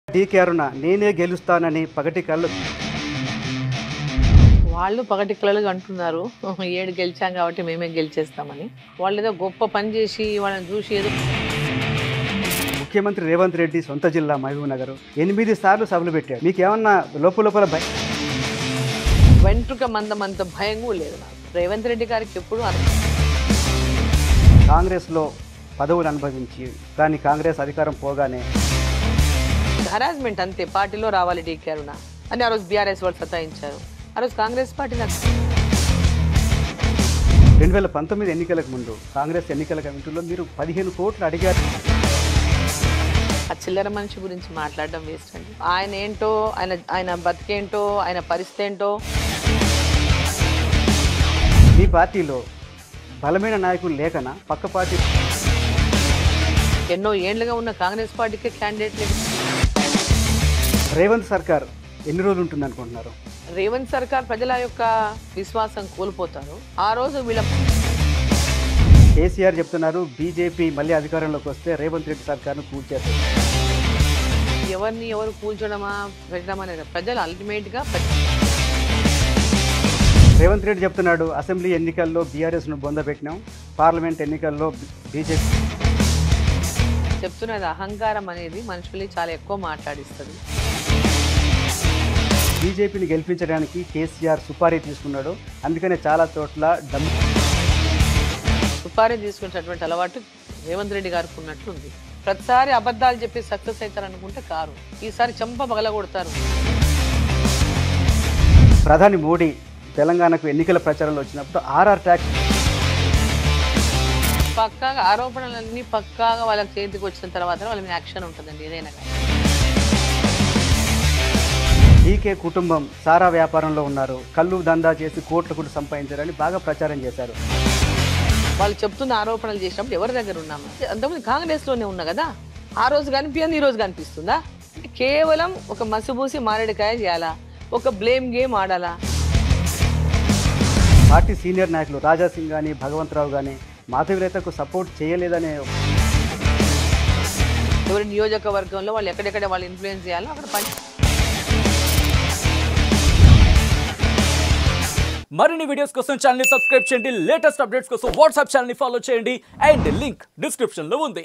DK అరుణ నేనే గెలుస్తానని పగటి కళ్ళు వాళ్ళు పగటి కళలుగా అంటున్నారు ఏడు గెలిచాం కాబట్టి మేమే గెలిచేస్తామని వాళ్ళు ఏదో గొప్ప పని చేసి వాళ్ళని చూసి ఏదో ముఖ్యమంత్రి రేవంత్ రెడ్డి సొంత జిల్లా మహబూబ్ నగర్ ఎనిమిది సార్లు సభలు పెట్టాడు మీకు ఏమన్నా లోపల లోపల భయం వెంట్రుక మందమంత భయం కూడా లేదు నాకు రేవంత్ రెడ్డి గారికి ఎప్పుడు అర్థం కాంగ్రెస్లో పదవులు అనుభవించి కానీ కాంగ్రెస్ అధికారం పోగానే హరాస్మెంట్ అంతే పార్టీలో రావాలి డీకే అరుణ అని ఆ రోజు బీఆర్ఎస్ వాళ్ళు సతాయించారు ఆ రోజు కాంగ్రెస్ పార్టీ నాకు రెండు వేల పంతొమ్మిది ఎన్నికలకు ముందు కాంగ్రెస్ ఎన్నికల కమిటీలో మీరు పదిహేను కోట్లు అడిగారు ఆ చిల్లర మనిషి గురించి మాట్లాడడం వేస్ట్ అండి ఆయన ఏంటో ఆయన ఆయన బతికేంటో ఆయన పరిస్థితి ఏంటో మీ పార్టీలో బలమైన నాయకులు లేకనా పక్క పార్టీ ఎన్నో ఏండ్లుగా ఉన్న కాంగ్రెస్ పార్టీకే క్యాండిడేట్ లేదు రేవంత్ సర్కార్ ఎన్ని రోజులు ఉంటుంది అనుకుంటున్నారు రేవంత్ సర్కార్ ప్రజల యొక్క విశ్వాసం కోల్పోతారు ఆ రోజు వీళ్ళ కేసీఆర్ చెప్తున్నారు బీజేపీ మళ్ళీ అధికారంలోకి వస్తే రేవంత్ రెడ్డి సర్కార్ను కూల్చేస్తారు ఎవరిని ఎవరు కూల్చడమా పెట్టడమా అనేది ప్రజలు అల్టిమేట్గా రేవంత్ రెడ్డి చెప్తున్నాడు అసెంబ్లీ ఎన్నికల్లో బీఆర్ఎస్ను బొందపెట్టినాం పార్లమెంట్ ఎన్నికల్లో బీజేపీ చెప్తున్నది అహంకారం అనేది మనుషుల్ని చాలా ఎక్కువ మాట్లాడిస్తుంది బీజేపీని గెలిపించడానికి కేసీఆర్ సుపారీ తీసుకున్నాడు అందుకనే చాలా చోట్ల డబ్బు సుపారీ తీసుకునేటటువంటి అలవాటు రేవంత్ రెడ్డి గారికి ఉన్నట్లుంది ప్రతిసారి అబద్ధాలు చెప్పి సక్సెస్ అవుతారు అనుకుంటే కారు ఈసారి చెంప పగలగొడతారు ప్రధాని మోడీ తెలంగాణకు ఎన్నికల ప్రచారంలో వచ్చినప్పుడు ఆర్ఆర్ ట్యాక్స్ పక్కాగా ఆరోపణలన్నీ పక్కాగా వాళ్ళకి చేతికి వచ్చిన తర్వాత వాళ్ళ మీద యాక్షన్ ఉంటుందండి ఏదైనా కానీ డీకే కుటుంబం సారా వ్యాపారంలో ఉన్నారు కళ్ళు దందా చేసి కోట్ల కోట్లు సంపాదించారని బాగా ప్రచారం చేశారు వాళ్ళు చెప్తున్న ఆరోపణలు చేసినప్పుడు ఎవరి దగ్గర ఉన్నాము అంతకుముందు కాంగ్రెస్లోనే ఉన్నా కదా ఆ రోజు కనిపించింది ఈ రోజు కనిపిస్తుందా అంటే కేవలం ఒక మసిబూసి మారేడుకాయ చేయాలా ఒక బ్లేమ్ గేమ్ ఆడాలా పార్టీ సీనియర్ నాయకులు రాజా సింగ్ కానీ భగవంతరావు కానీ మాధవిరేతకు సపోర్ట్ చేయలేదనే ఎవరి నియోజకవర్గంలో వాళ్ళు ఎక్కడెక్కడ వాళ్ళు ఇన్ఫ్లుయెన్స్ చేయాలో అక్కడ పని మరిన్ని వీడియోస్ కోసం ఛానల్ సబ్స్క్రైబ్ చేయండి లేటెస్ట్ అప్డేట్స్ కోసం వాట్సాప్ ఛానల్ ఫాలో చేయండి అండ్ లింక్ డిస్క్రిప్షన్ లో ఉంది